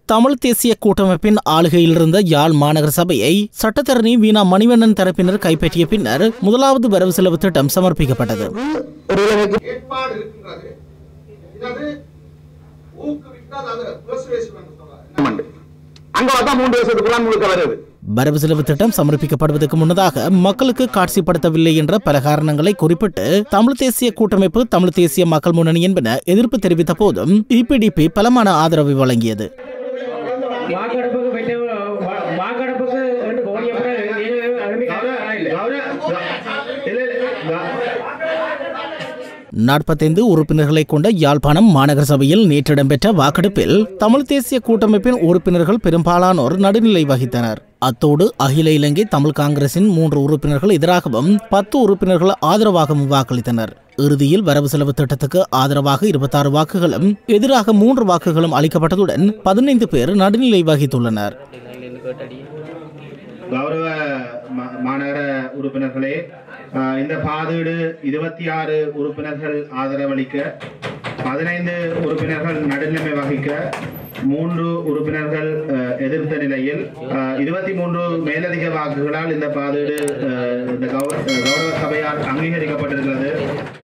தமிழ் தேசிய கூட்டமைப்பின் ஆளுகையில் இருந்த யாழ் மாநகர சபையை சட்டத்தரணி வீணா மணிவண்ணன் தரப்பினர் கைப்பற்றிய பின்னர் முதலாவது வரவு செலவு திட்டம் சமர்ப்பிக்கப்பட்டது ஏற்பாடு இருக்கின்றது இதது ஊக்குவித்தால் அது persuasive என்று சொல்றாரு. அங்க பார்த்தா மூன்று வருஷத்துக்குள்ள முழுக்க வருது வரவு செலவு திட்டம் சமர்ப்பிக்கப்படுவதற்கு முன்னதாக மக்களுக்கு காட்சிப்படுத்தவில்லை என்ற பல காரணங்களை குறிப்பிட்டு தமிழ் தேசிய கூட்டமைப்பு தமிழ் தேசிய மக்கள் முன்னணி என்பன எதிர்ப்பு தெரிவித்த போதும் இபிடிபி பலமான ஆதரவை வழங்கியது வாக்கெடுப்புக்கு பெற்ற வா- வாக்கெடுப்புக்கு ரெண்டு கோடியப்பட நாற்பத்தைந்து உறுப்பினர்களை கொண்ட யாழ்ப்பாணம் மாநகர சபையில் நேற்று இடம்பெற்ற வாக்கெடுப்பில் தமிழ் தேசிய கூட்டமைப்பின் உறுப்பினர்கள் பெரும்பாலானோர் நடுநிலை வகித்தனர் அத்தோடு அகில இலங்கை தமிழ் காங்கிரசின் மூன்று உறுப்பினர்கள் எதிராகவும் பத்து உறுப்பினர்கள் ஆதரவாகவும் வாக்களித்தனர் இறுதியில் வரவு செலவு திட்டத்துக்கு ஆதரவாக இருபத்தாறு வாக்குகளும் எதிராக மூன்று வாக்குகளும் அளிக்கப்பட்டதுடன் பதினைந்து பேர் நடுநிலை வகித்துள்ளனர் கௌரவ மா- மாநகர உறுப்பினர்களே ஆஹ் இந்த பாதீடு இருபத்தி ஆறு உறுப்பினர்கள் ஆதரவளிக்க பதினைந்து உறுப்பினர்கள் நடுநிலைமை வகிக்க மூன்று உறுப்பினர்கள் ஆஹ் எதிர்த்த நிலையில் இருபத்தி மூன்று மேலதிக வாக்குகளால் இந்த பாதீடு ஆஹ் இந்த கௌர- கௌரவ சபையால் அங்கீகரிக்கப்பட்டிருக்கிறது